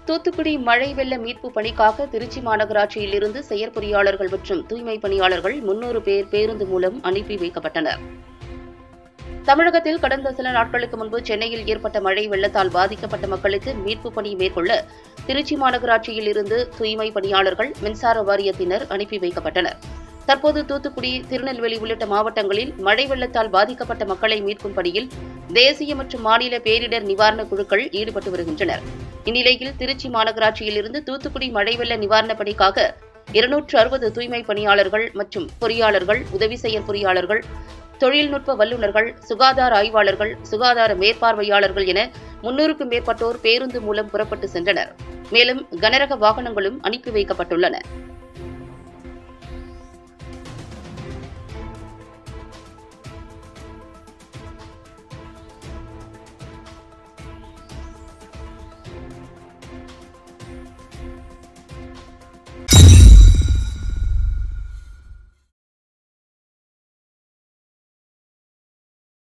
தூத்துக்குடி மழை வெள்ள மீட்பு பணிக்காக திருச்சி மாநகராட்சியில் இருந்து செயற்பொறியாளர்கள் மற்றும் தூய்மை பணியாளர்கள் முன்னூறு பேர் பேருந்து மூலம் அனுப்பி வைக்கப்பட்டனர் தமிழகத்தில் கடந்த சில நாட்களுக்கு முன்பு சென்னையில் ஏற்பட்ட மழை வெள்ளத்தால் பாதிக்கப்பட்ட மக்களுக்கு மீட்பு பணி மேற்கொள்ள திருச்சி மாநகராட்சியில் இருந்து தூய்மை பணியாளர்கள் மின்சார வாரியத்தினர் அனுப்பி வைக்கப்பட்டனர் தற்போது தூத்துக்குடி திருநெல்வேலி உள்ளிட்ட மாவட்டங்களில் மழை வெள்ளத்தால் பாதிக்கப்பட்ட மக்களை மீட்கும் பணியில் தேசிய மற்றும் மாநில பேரிடர் நிவாரணக் குழுக்கள் ஈடுபட்டு வருகின்றனர் இந்நிலையில் திருச்சி மாநகராட்சியில் இருந்து தூத்துக்குடி மழை வெள்ள நிவாரணப் பணிக்காக இருநூற்று அறுபது தூய்மை பணியாளர்கள் மற்றும் பொறியாளர்கள் உதவி செயற் பொறியாளர்கள் தொழில்நுட்ப வல்லுநர்கள் சுகாதார ஆய்வாளர்கள் சுகாதார மேற்பார்வையாளர்கள் என முன்னூறுக்கும் மேற்பட்டோர் பேருந்து மூலம் புறப்பட்டு சென்றனர் மேலும் கனரக வாகனங்களும் அனுப்பி வைக்கப்பட்டுள்ளன